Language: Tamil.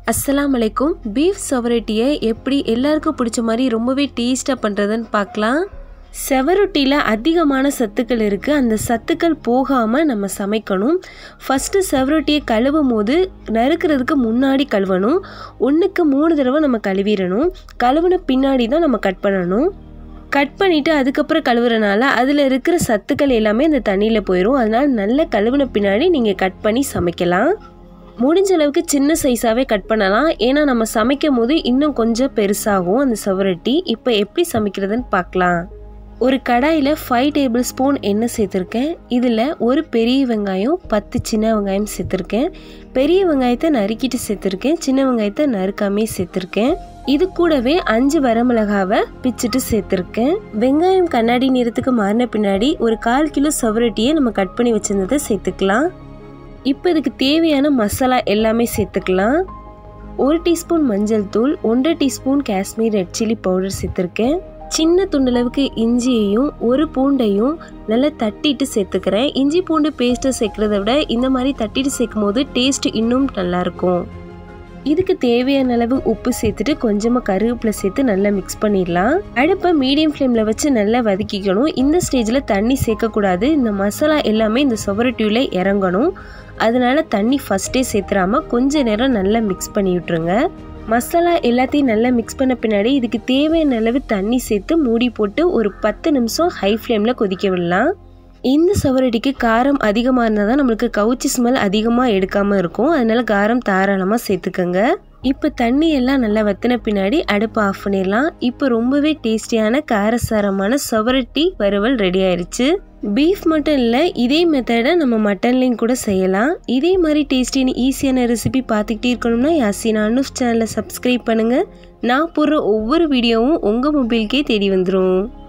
அஸ்ஸலாமு அலைக்கும் பீஃப் செவரட்டியை எப்படி எல்லாருக்கும் பிடிச்ச மாதிரி ரொம்பவே டேஸ்ட்டாக பண்ணுறதுன்னு பார்க்கலாம் செவரொட்டியில் அதிகமான சத்துக்கள் இருக்குது அந்த சத்துக்கள் போகாமல் நம்ம சமைக்கணும் ஃபஸ்ட்டு செவரொட்டியை கழுவும் போது நறுக்கிறதுக்கு முன்னாடி கழுவணும் ஒன்றுக்கு மூணு தடவை நம்ம கழுவிடணும் கழுவுன பின்னாடி தான் நம்ம கட் பண்ணணும் கட் பண்ணிவிட்டு அதுக்கப்புறம் கழுவுறனால அதில் இருக்கிற சத்துக்கள் எல்லாமே அந்த தண்ணியில் போயிடும் அதனால் நல்ல கழுவுன பின்னாடி நீங்கள் கட் பண்ணி சமைக்கலாம் முடிஞ்ச அளவுக்கு சின்ன சைஸாகவே கட் பண்ணலாம் ஏன்னா நம்ம சமைக்கும் போது இன்னும் கொஞ்சம் பெருசாகும் அந்த செவரட்டி இப்போ எப்படி சமைக்கிறதுன்னு பார்க்கலாம் ஒரு கடாயில் ஃபைவ் டேபிள் ஸ்பூன் எண்ணெய் சேர்த்துருக்கேன் இதில் ஒரு பெரிய வெங்காயம் பத்து சின்ன வெங்காயம் சேர்த்துருக்கேன் பெரிய வெங்காயத்தை நறுக்கிட்டு சேர்த்துருக்கேன் சின்ன வெங்காயத்தை நறுக்காமே சேர்த்துருக்கேன் இது கூடவே அஞ்சு வரமிளகாவை பிச்சுட்டு சேர்த்துருக்கேன் வெங்காயம் கண்ணாடி நிறத்துக்கு மாறின பின்னாடி ஒரு கால் கிலோ செவரட்டியை நம்ம கட் பண்ணி வச்சிருந்ததை சேர்த்துக்கலாம் இப்போ இதுக்கு தேவையான மசாலா எல்லாமே சேர்த்துக்கலாம் ஒரு டீஸ்பூன் மஞ்சள் தூள் ஒன்றரை teaspoon Kashmir red chilli powder சேர்த்துருக்கேன் சின்ன துண்டளவுக்கு இஞ்சியையும் ஒரு பூண்டையும் நல்லா தட்டிட்டு சேர்த்துக்கிறேன் இஞ்சி பூண்டு பேஸ்ட்டை சேர்க்குறத விட இந்த மாதிரி தட்டிட்டு சேர்க்கும் போது டேஸ்ட் இன்னும் நல்லாயிருக்கும் இதுக்கு தேவையான அளவு உப்பு சேர்த்துட்டு கொஞ்சமாக கருவேப்பிலை சேர்த்து நல்லா மிக்ஸ் பண்ணிடலாம் அடுப்பை மீடியம் ஃப்ளேமில் வச்சு நல்லா வதக்கிக்கணும் இந்த ஸ்டேஜில் தண்ணி சேர்க்கக்கூடாது இந்த மசாலா எல்லாமே இந்த சொவரட்டியூவில் இறங்கணும் அதனால தண்ணி ஃபஸ்ட்டே சேர்த்துறாம கொஞ்ச நேரம் நல்லா மிக்ஸ் பண்ணி விட்டுருங்க மசாலா எல்லாத்தையும் நல்லா மிக்ஸ் பண்ண பின்னாடி இதுக்கு தேவையான அளவு தண்ணி சேர்த்து மூடி போட்டு ஒரு பத்து நிமிஷம் ஹை ஃப்ளேமில் கொதிக்க விடலாம் இந்த சவரடிக்கு காரம் அதிகமாக இருந்தால் தான் நம்மளுக்கு கவுச்சி ஸ்மெல் அதிகமாக எடுக்காமல் இருக்கும் அதனால காரம் தாராளமாக சேர்த்துக்கோங்க இப்போ தண்ணி எல்லாம் நல்லா வத்தின பின்னாடி அடுப்பு ஆஃப் பண்ணிடலாம் இப்போ ரொம்பவே டேஸ்டியான காரசாரமான சவரட்டி வறுவல் ரெடி ஆயிடுச்சு பீஃப் மட்டும் இல்லை இதே மெத்தடை நம்ம மட்டன்லேயும் கூட செய்யலாம் இதே மாதிரி டேஸ்டியான ஈஸியான ரெசிபி பார்த்துக்கிட்டே இருக்கணும்னா யாசினா அனுஷ் சேனலை சப்ஸ்கிரைப் பண்ணுங்கள் நான் போடுற ஒவ்வொரு வீடியோவும் உங்கள் மொபைலுக்கே தேடி வந்துடும்